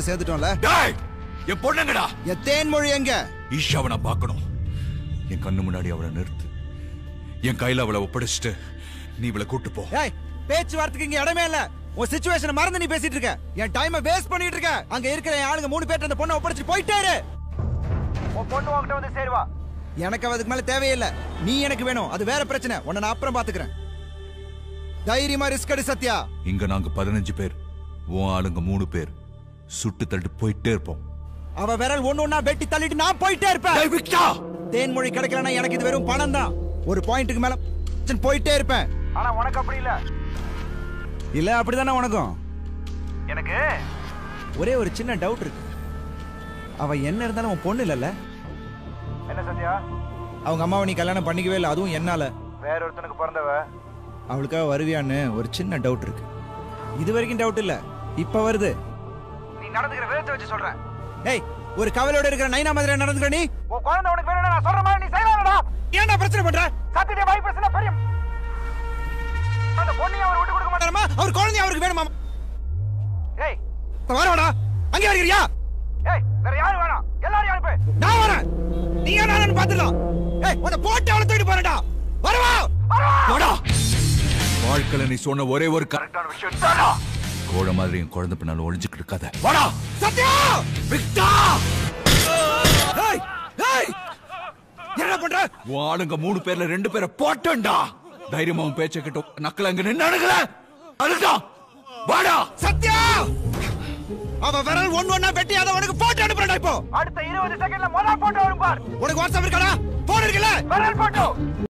வந்து சேர்ந்துட்டோம்ல டேய் என் பொண்ணுங்கடா என் தேன்மொழி எங்க ஈஷாவை நான் பார்க்கணும் என் கண்ணு முன்னாடி அவளை நிறுத்து என் கையில அவளை ஒப்படைச்சிட்டு நீ இவளை கூட்டு போ ஏய் பேச்சுவார்த்தைக்கு இங்க இடமே இல்ல உன் சிச்சுவேஷனை மறந்து நீ பேசிட்டு இருக்க என் டைமை வேஸ்ட் பண்ணிட்டு இருக்க அங்க இருக்கிற என் ஆளுங்க மூணு பேர்ட்ட அந்த பொண்ணை ஒப்படைச்சு போயிட்டே இரு உன் பொண்ணு உன்கிட்ட வந்து சேருவா எனக்கு அதுக்கு மேல தேவையில்லை நீ எனக்கு வேணும் அது வேற பிரச்சனை உன்னை நான் அப்புறம் பாத்துக்கிறேன் தைரியமா ரிஸ்க் எடு சத்யா இங்க நாங்க பதினஞ்சு பேர் உன் ஆளுங்க மூணு பேர் சுட்டு தள்ளிட்டு போயிட்டே இருப்போம் அவ விரல் ஒண்ணு ஒண்ணா வெட்டி தள்ளிட்டு நான் போயிட்டே இருப்பேன் தேன்மொழி கிடைக்கலனா எனக்கு இது வெறும் பணம் தான் ஒரு பாயிண்ட்டுக்கு மேல போயிட்டே இருப்பேன் ஆனா உனக்கு அப்படி இல்ல இல்ல அப்படிதானே உனக்கும் எனக்கு ஒரே ஒரு சின்ன டவுட் இருக்கு அவ என்ன இருந்தாலும் உன் பொண்ணு இல்லல்ல என்ன சத்யா அவங்க அம்மாவை நீ கல்யாணம் பண்ணிக்கவே இல்லை அதுவும் என்னால வேற ஒருத்தனுக்கு பிறந்தவ அவளுக்காக வருவியான்னு ஒரு சின்ன டவுட் இருக்கு இது வரைக்கும் டவுட் இல்ல இப்ப வருது நீ நடந்துக்கிற விதத்தை வச்சு சொல்றேன் ஏய் ஒரு கவலையோட இருக்கிற நைனா மாதிரி நடந்துக்கிற நீ உன் குழந்தை உனக்கு வேணும்னா நான் சொல்ற மாதிரி நீ செய்யலாம்டா ஏன்டா பிரச்சனை பண்ற சத்தியத்தை வாய் பிரச்சனை பெரிய அந்த பொண்ணையும் அவர் விட்டு கொடுக்க மாட்டாரமா அவர் குழந்தை அவருக்கு வேணுமா ஏய் வரவாடா அங்கே வருகிறியா ஏய் வேற யாரும் வேணாம் எல்லாரும் அனுப்பு நான் வரேன் நீ என்ன பாத்துடலாம் ஏய் உன்னை போட்டு அவளை தூக்கிட்டு போறடா வரவா போடா வாழ்க்கையில நீ சொன்ன ஒரே ஒரு கரெக்டான விஷயம் தானா கோழ மாதிரி என் குழந்தை பின்னால ஒளிஞ்சுக்கிட்டு இருக்காத வாடா சத்யா விக்டா ஏய் ஏய் என்ன பண்ற உன் ஆளுங்க மூணு பேர்ல ரெண்டு பேரை போட்டேன்டா தைரியமா உன் பேச்ச கிட்ட நக்கல அங்க நின்னு அணுகல அதுதான் வாடா சத்யா அவ விரல் ஒண்ணு ஒண்ணா வெட்டி அத உனக்கு போட்டோ அனுப்புறடா இப்போ அடுத்த 20 செகண்ட்ல முதல் போட்டோ வரும் பார் உனக்கு வாட்ஸ்அப் இருக்காடா போன் இருக்குல்ல விரல் போட்டோ